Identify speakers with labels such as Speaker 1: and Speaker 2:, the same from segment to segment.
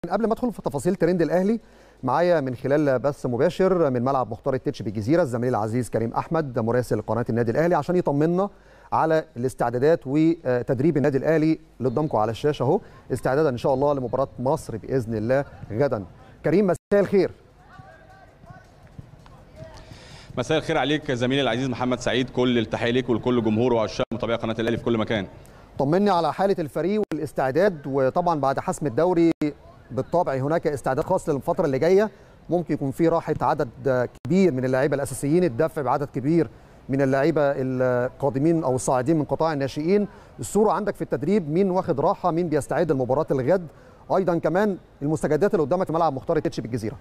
Speaker 1: قبل ما ادخل في تفاصيل ترند الاهلي معايا من خلال بث مباشر من ملعب مختار التتش بالجزيره الزميل العزيز كريم احمد مراسل قناه النادي الاهلي عشان يطمنا على الاستعدادات وتدريب النادي الاهلي اللي قدامكم على الشاشه اهو استعدادا ان شاء الله لمباراه مصر باذن الله غدا كريم مساء الخير
Speaker 2: مساء الخير عليك زميلي العزيز محمد سعيد كل التحيه ليك ولكل جمهور وعشاق متابعي قناه الاهلي في كل مكان
Speaker 1: طمني على حاله الفريق والاستعداد وطبعا بعد حسم الدوري بالطبع هناك استعداد خاص للفتره اللي جايه ممكن يكون في راحه عدد كبير من اللاعيبه الاساسيين الدفع بعدد كبير من اللعيبه القادمين او الصاعدين من قطاع الناشئين الصوره عندك في التدريب مين واخد راحه مين بيستعد لمباراه الغد ايضا كمان المستجدات اللي قدامك في ملعب مختار التتش بالجزيره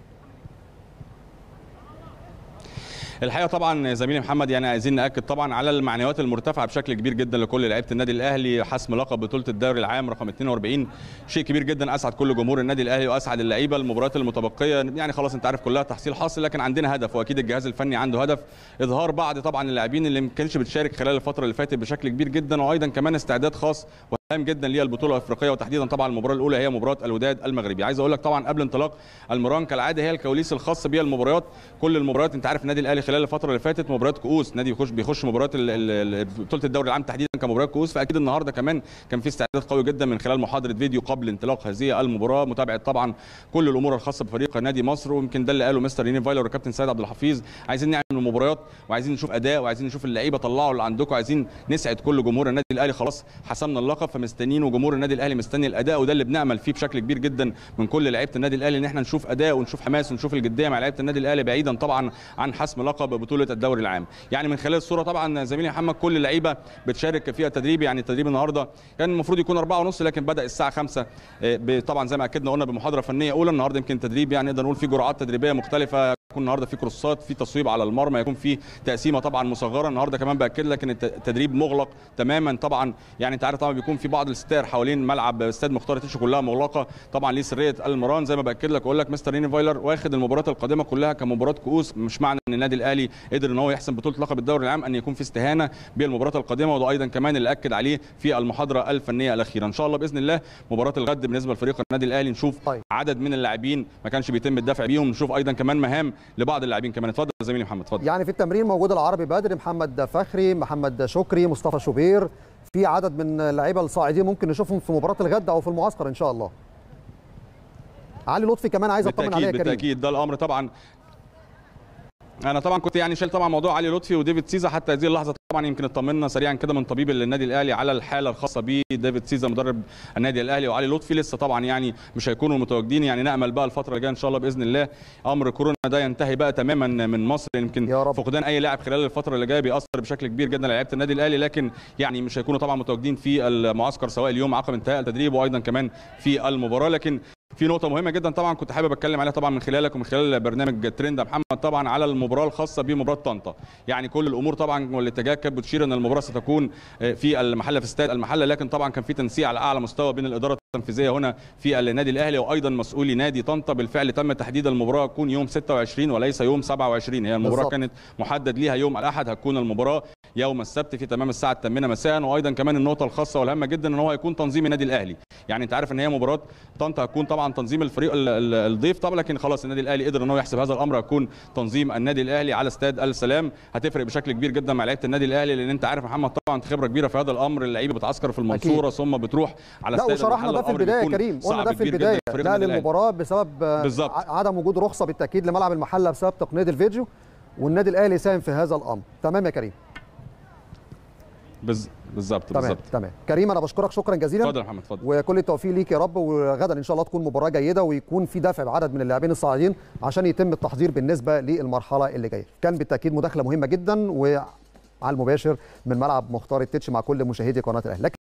Speaker 2: الحقيقه طبعا زميلي محمد يعني عايزين ناكد طبعا على المعنويات المرتفعه بشكل كبير جدا لكل لعيبه النادي الاهلي حسم لقب بطوله الدوري العام رقم 42 شيء كبير جدا اسعد كل جمهور النادي الاهلي واسعد اللعيبه المباريات المتبقيه يعني خلاص انت عارف كلها تحصيل حاصل لكن عندنا هدف واكيد الجهاز الفني عنده هدف اظهار بعض طبعا اللاعبين اللي ما كانش بتشارك خلال الفتره اللي فاتت بشكل كبير جدا وايضا كمان استعداد خاص هام جدا ليها البطوله الافريقيه وتحديدا طبعا المباراه الاولى هي مباراه الوداد المغربي عايز اقول لك طبعا قبل انطلاق المران كالعاده هي الكواليس الخاصه بيها المباريات كل المباريات انت عارف النادي الاهلي خلال الفتره اللي فاتت مباريات كؤوس نادي بيخش بيخش مباريات بطوله الدوري العام تحديدا كمباريات كؤوس فاكيد النهارده كمان كان في استعداد قوي جدا من خلال محاضره فيديو قبل انطلاق هذه المباراه متابعه طبعا كل الامور الخاصه بفريق نادي مصر ويمكن ده اللي قاله مستر يني فايلر والكابتن سيد عبد الحفيظ عايزين نعمل مباريات وعايزين نشوف اداء وعايزين نشوف اللعيبه طلعوا اللي عندكم عايزين نسعد كل جمهور النادي الاهلي خلاص حسمنا اللقب فمستنيين وجمهور النادي الاهلي مستني الاداء وده اللي بنامل فيه بشكل كبير جدا من كل لعيبه النادي الاهلي ان احنا نشوف اداء ونشوف حماس ونشوف الجديه مع لعيبه النادي الاهلي بعيدا طبعا عن حسم لقب بطوله الدوري العام يعني من خلال الصوره طبعا زميلي محمد كل اللعيبه بتشارك فيها تدريب يعني التدريب النهارده كان المفروض يكون 4 ونص لكن بدا الساعه 5 طبعا زي ما اكدنا قلنا بمحاضره فنيه اولى النهارده يمكن تدريب يعني نقدر نقول في جرعات تدريبيه مختلفه يكون النهارده في كروسات في تصويب على المرمى يكون في تقسيمه طبعا مصغره النهارده كمان باكد لك ان التدريب مغلق تماما طبعا يعني انت عارف طبعا بيكون في بعض الستار حوالين ملعب استاد مختار تيشو كلها مغلقه طبعا ليه سريه المران زي ما باكد لك اقول لك مستر ريني فايلر واخد المباريات القادمه كلها كمباراه كؤوس مش معنى ان النادي الاهلي قدر ان هو يحسم بطوله لقب الدوري العام ان يكون في استهانه بالمباريات القادمه وده ايضا كمان اللي اكد عليه في المحاضره الفنيه الاخيره ان شاء الله باذن الله مباراه الغد بالنسبه لفريق النادي الاهلي نشوف طيب. عدد من اللاعبين ما كانش بيتم الدفع بيهم نشوف ايضا كمان مهام لبعض اللاعبين كمان اتفضل يا زميلي محمد اتفضل
Speaker 1: يعني في التمرين موجود العربي بدري محمد فخري محمد شكري مصطفى شوبير في عدد من اللعيبه الصاعدين ممكن نشوفهم في مباراه الغد او في المعسكر ان شاء الله علي لطفي كمان عايز اطمن عليه يا كريم
Speaker 2: بالتاكيد ده الامر طبعا انا طبعا كنت يعني شايل طبعا موضوع علي لطفي وديفيد سيزا حتى هذه اللحظه طبعا يمكن اطمنا سريعا كده من طبيب النادي الاهلي على الحاله الخاصه بيه ديفيد سيزا مدرب النادي الاهلي وعلي لطفي لسه طبعا يعني مش هيكونوا متواجدين يعني نامل بقى الفتره اللي جايه ان شاء الله باذن الله امر كورونا ده ينتهي بقى تماما من مصر يمكن
Speaker 1: يا رب.
Speaker 2: فقدان اي لاعب خلال الفتره اللي جايه بيأثر بشكل كبير جدا على لعيبه النادي الاهلي لكن يعني مش هيكونوا طبعا متواجدين في المعسكر سواء اليوم عقب انتهاء التدريب وايضا كمان في المباراه لكن في نقطه مهمه جدا طبعا كنت حابب اتكلم عليها طبعا من خلالك ومن خلال برنامج ترند يا محمد طبعا على المباراه الخاصه بمباراه طنطا يعني كل الامور طبعا والاتجاهات كانت بتشير ان المباراه ستكون في المحله في استاد المحله لكن طبعا كان في تنسيق على اعلى مستوى بين الاداره التنفيذيه هنا في النادي الاهلي وايضا مسؤولي نادي طنطا بالفعل تم تحديد المباراه تكون يوم 26 وليس يوم 27 هي المباراه بالزبط. كانت محدد ليها يوم الاحد هتكون المباراه يوم السبت في تمام الساعه 8 مساء وايضا كمان النقطه الخاصه والهامه جدا ان هو هيكون تنظيم النادي الاهلي يعني انت عارف ان هي مباراه طنطا هتكون طبعا تنظيم الفريق الضيف طبعا لكن خلاص النادي الاهلي قدر ان هو يحسب هذا الامر هيكون تنظيم النادي الاهلي على استاد السلام هتفرق بشكل كبير جدا مع لعيبه النادي الاهلي لان انت عارف محمد طبعا خبره كبيره في هذا الامر اللعيبه بتعسكر في المنصوره أكيد. ثم بتروح على
Speaker 1: استاد لا وشرحنا ده في البدايه يا كريم قلنا ده في البدايه لا للمباراه بسبب
Speaker 2: بالزبط.
Speaker 1: عدم وجود رخصه بالتاكيد لملعب المحله بسبب تقنيه الفيديو والنادي الاهلي ساهم في هذا الامر تمام يا كريم
Speaker 2: بالظبط
Speaker 1: تمام
Speaker 2: بالظبط
Speaker 1: تمام كريم انا بشكرك شكرا جزيلا
Speaker 2: اتفضل يا محمد اتفضل
Speaker 1: وكل التوفيق ليك يا رب وغدا ان شاء الله تكون مباراه جيده ويكون في دفع بعدد من اللاعبين الصاعدين عشان يتم التحضير بالنسبه للمرحله اللي جايه كان بالتاكيد مداخله مهمه جدا وعلى المباشر من ملعب مختار التتش مع كل مشاهدي قناه الاهلي